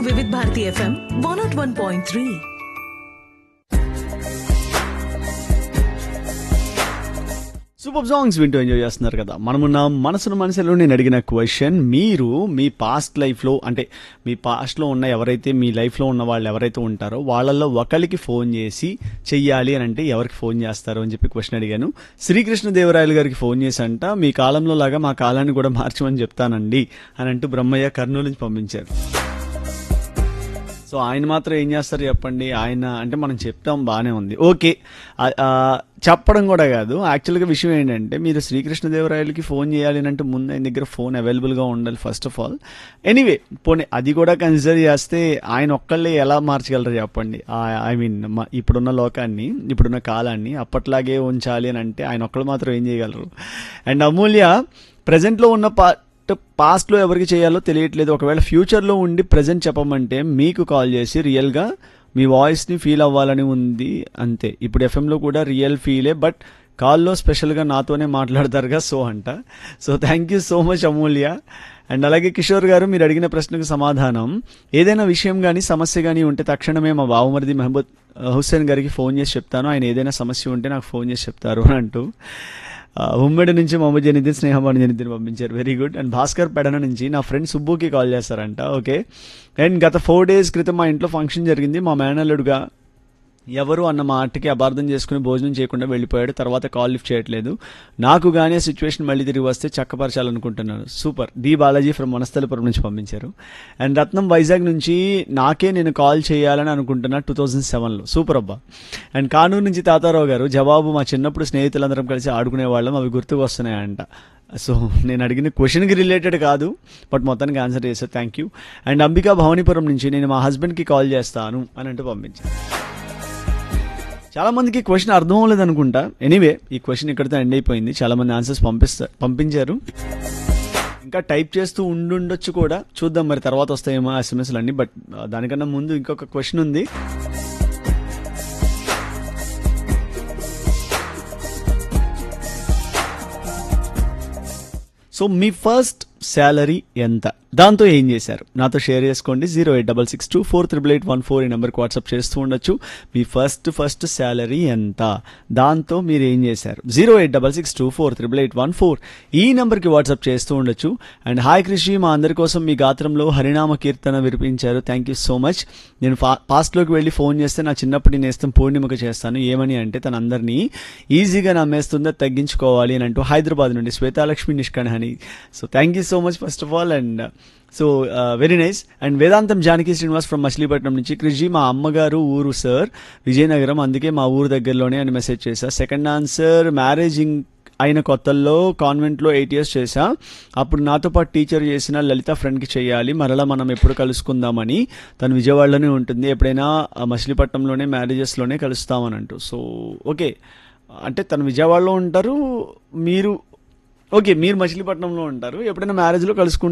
Vividh Bharati FM one naught one point three super songs వింటూ enjoy చేస్తున్నారు కదా మనమున్న మనసును మనసులో నేను అడిగిన క్వశ్చన్ మీరు మీ పాస్ట్ లైఫ్లో అంటే మీ పాస్ట్లో ఉన్న ఎవరైతే మీ లైఫ్లో ఉన్న వాళ్ళు ఎవరైతే ఉంటారో వాళ్ళల్లో ఒకరికి ఫోన్ చేసి చెయ్యాలి అని అంటే ఎవరికి ఫోన్ చేస్తారు అని చెప్పి క్వశ్చన్ అడిగాను శ్రీకృష్ణదేవరాయలు గారికి ఫోన్ చేసి అంట మీ కాలంలో లాగా మా కాలాన్ని కూడా మార్చమని చెప్తానండి అని అంటూ బ్రహ్మయ్య కర్నూలు నుంచి పంపించారు సో ఆయన మాత్రం ఏం చేస్తారు చెప్పండి ఆయన అంటే మనం చెప్తాం బాగానే ఉంది ఓకే ఆ- ఆ, చెప్పడం కూడా కాదు యాక్చువల్గా విషయం ఏంటంటే మీరు శ్రీకృష్ణదేవరాయలకి ఫోన్ చేయాలి అని అంటే ముందు ఆయన దగ్గర ఫోన్ అవైలబుల్గా ఉండాలి ఫస్ట్ ఆఫ్ ఆల్ ఎనీవే పోనీ అది కూడా కన్సిడర్ చేస్తే ఆయన ఒక్కళ్ళే ఎలా మార్చగలరు చెప్పండి ఐ మీన్ ఇప్పుడున్న లోకాన్ని ఇప్పుడున్న కాలాన్ని అప్పట్లాగే ఉంచాలి అని అంటే ఆయన ఒక్కళ్ళు మాత్రం ఏం చేయగలరు అండ్ అమూల్య ప్రజెంట్లో ఉన్న పా పాస్ట్లో ఎవరికి చేయాలో తెలియట్లేదు ఒకవేళ ఫ్యూచర్లో ఉండి ప్రజెంట్ చెప్పమంటే మీకు కాల్ చేసి రియల్గా మీ వాయిస్ని ఫీల్ అవ్వాలని ఉంది అంతే ఇప్పుడు ఎఫ్ఎంలో కూడా రియల్ ఫీలే బట్ కాల్లో స్పెషల్గా నాతోనే మాట్లాడతారుగా సో అంట so thank you so much Amulya and అలాగే కిషోర్ గారు మీరు అడిగిన ప్రశ్నకు సమాధానం ఏదైనా విషయం కానీ సమస్య కానీ ఉంటే తక్షణమే మా బావమరిది మహబూద్ హుస్సేన్ గారికి ఫోన్ చేసి చెప్తాను ఆయన ఏదైనా సమస్య ఉంటే నాకు ఫోన్ చేసి చెప్తారు అని అంటూ ఆ, ఉమ్మడి నుంచి మహమ్మద్ జనిద్దీన్ స్నేహమాని జనిద్దీన్ పంపించారు very good and Bhaskar Pedana నుంచి నా ఫ్రెండ్ సుబ్బుకి కాల్ చేస్తారంట ఓకే అండ్ గత ఫోర్ డేస్ క్రితం మా ఇంట్లో ఫంక్షన్ జరిగింది మా మేనల్లుడుగా ఎవరు అన్న మాటకి అపార్థం చేసుకుని భోజనం చేయకుండా వెళ్ళిపోయాడు తర్వాత కాల్ లిఫ్ట్ చేయట్లేదు నాకు కానీ ఆ సిచ్యువేషన్ మళ్ళీ తిరిగి వస్తే చక్కపరచాలనుకుంటున్నాను super D Balaji from Vanasthalipuram నుంచి పంపించారు అండ్ రత్నం వైజాగ్ నుంచి నాకే నేను కాల్ చేయాలని అనుకుంటున్నా టూ థౌజండ్ సెవెన్లో సూపర్ అబ్బా అండ్ కానూరు నుంచి తాతారావు గారు జవాబు మా చిన్నప్పుడు స్నేహితులందరం కలిసి ఆడుకునే వాళ్ళం అవి గుర్తుకు వస్తున్నాయంట సో నేను అడిగిన క్వశ్చన్కి రిలేటెడ్ కాదు బట్ మొత్తానికి ఆన్సర్ చేశారు thank you and Ambika Bhavanipuram నుంచి నేను మా హస్బెండ్కి కాల్ చేస్తాను అని అంటూ పంపించాను చాలా మందికి క్వశ్చన్ అర్థం అవ్వలేదు అనుకుంటా ఎనీవే ఈ క్వశ్చన్ ఇక్కడితో ఎండ్ అయిపోయింది చాలా మంది ఆన్సర్స్ పంపిస్తా పంపించారు ఇంకా టైప్ చేస్తూ ఉండుండొచ్చు కూడా చూద్దాం మరి తర్వాత వస్తాయేమో ఎస్ఎంఎస్లు అన్ని బట్ ఆ, దానికన్నా ముందు ఇంకొక క్వశ్చన్ ఉంది సో మీ ఫస్ట్ శాలరీ ఎంత దాంతో ఏం చేశారు నాతో షేర్ చేసుకోండి zero eight double six two four triple eight one four ఈ నెంబర్కి వాట్సాప్ చేస్తూ ఉండొచ్చు మీ ఫస్ట్ ఫస్ట్ శాలరీ ఎంత దాంతో మీరు ఏం చేశారు zero eight double six two four triple eight one four ఈ నెంబర్కి వాట్సాప్ చేస్తూ ఉండొచ్చు అండ్ హాయ్ కృషి మా అందరి కోసం మీ గాత్రంలో హరినామ కీర్తన వినిపించారు థ్యాంక్ యూ సో మచ్ నేను ఫా పాస్ట్లోకి వెళ్ళి ఫోన్ చేస్తే నా చిన్నప్పటి నేస్తం పూర్ణిమకు చేస్తాను ఏమని అంటే తన అందరినీ ఈజీగా నమ్మేస్తుందో తగ్గించుకోవాలి అని అంటూ హైదరాబాద్ నుండి శ్వేతాలక్ష్మి నిష్కణహని so thank you so much first of all and so very nice and Vedantam Janaki Srinivas from Machilipatnam నుంచి కృషి మా అమ్మగారు ఊరు సార్ విజయనగరం అందుకే మా ఊరు దగ్గరలోనే అని మెసేజ్ చేశా సెకండ్ ఆన్సర్ మ్యారేజింగ్ అయిన కొత్తల్లో కాన్వెంట్లో ఎయిట్ ఇయర్స్ చేశా అప్పుడు నాతో పాటు టీచర్ చేసిన లలిత ఫ్రెండ్కి చేయాలి మరలా మనం ఎప్పుడు కలుసుకుందామని తను విజయవాడలోనే ఉంటుంది ఎప్పుడైనా ఆ మచిలీపట్నంలోనే మ్యారేజెస్లోనే కలుస్తామని అంటూ సో ఓకే అంటే తను విజయవాడలో ఉంటారు మీరు ఓకే మీరు మచిలీపట్నంలో ఉంటారు ఎప్పుడైనా మ్యారేజ్లో కలుసుకుంటారు